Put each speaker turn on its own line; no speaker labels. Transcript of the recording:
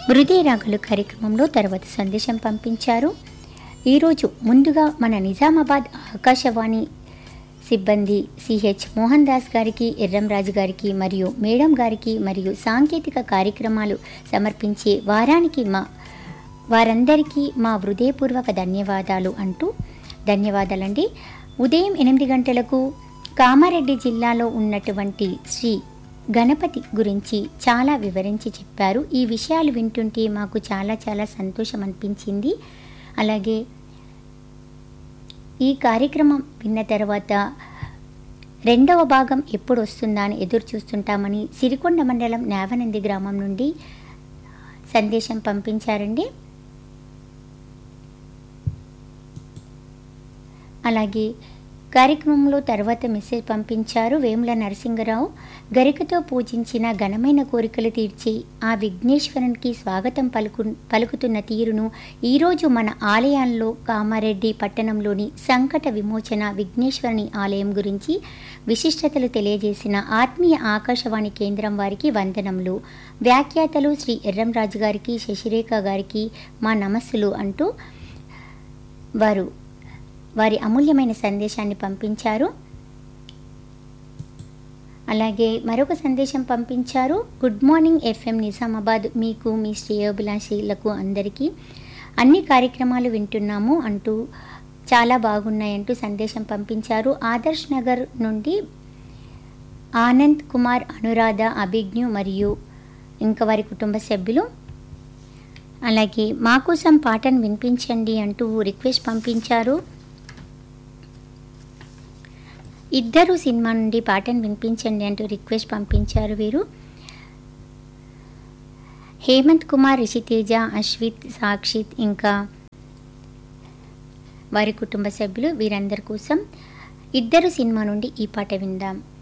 హృదయ రాగలు కార్యక్రమంలో తర్వాత సందేశం పంపించారు ఈరోజు ముందుగా మన నిజామాబాద్ ఆకాశవాణి సిబ్బంది సిహెచ్ మోహన్ దాస్ గారికి ఎర్రంరాజు గారికి మరియు మేడం గారికి మరియు సాంకేతిక కార్యక్రమాలు సమర్పించే వారానికి మా వారందరికీ మా హృదయపూర్వక ధన్యవాదాలు అంటూ ధన్యవాదాలండి ఉదయం ఎనిమిది గంటలకు కామారెడ్డి జిల్లాలో ఉన్నటువంటి శ్రీ గణపతి గురించి చాలా వివరించి చెప్పారు ఈ విషయాలు వింటుంటే మాకు చాలా చాలా సంతోషం అనిపించింది అలాగే ఈ కార్యక్రమం విన్న తర్వాత రెండవ భాగం ఎప్పుడు వస్తుందా అని ఎదురు చూస్తుంటామని సిరికొండ మండలం నావనంది గ్రామం నుండి సందేశం పంపించారండి అలాగే కార్యక్రమంలో తర్వాత మెసేజ్ పంపించారు వేముల నరసింగరావు గరికతో పూజించిన ఘనమైన కోరికలు తీర్చి ఆ విఘ్నేశ్వరునికి స్వాగతం పలుకు పలుకుతున్న తీరును ఈరోజు మన ఆలయాల్లో కామారెడ్డి పట్టణంలోని సంకట విమోచన విఘ్నేశ్వరుని ఆలయం గురించి విశిష్టతలు తెలియజేసిన ఆత్మీయ ఆకాశవాణి కేంద్రం వారికి వందనములు వ్యాఖ్యాతలు శ్రీ ఎర్రంరాజు గారికి శశిరేఖ గారికి మా నమస్సులు అంటూ వారు వారి అమూల్యమైన సందేశాన్ని పంపించారు అలాగే మరొక సందేశం పంపించారు గుడ్ మార్నింగ్ ఎఫ్ఎం నిజామాబాద్ మీకు మీ శ్రేయోభిలాషులకు అందరికీ అన్ని కార్యక్రమాలు వింటున్నాము అంటూ చాలా బాగున్నాయంటూ సందేశం పంపించారు ఆదర్శ్ నగర్ నుండి ఆనంద్ కుమార్ అనురాధ అభిజ్ఞు మరియు ఇంకా వారి కుటుంబ సభ్యులు అలాగే మా కోసం పాటను వినిపించండి అంటూ రిక్వెస్ట్ పంపించారు ఇద్దరు సినిమా నుండి పాటను వినిపించండి అంటూ రిక్వెస్ట్ పంపించారు వీరు హేమంత్ కుమార్ రిషితేజ అశ్విత్ సాక్షిత్ ఇంకా వారి కుటుంబ సభ్యులు వీరందరి కోసం ఇద్దరు సినిమా నుండి ఈ పాట విందాం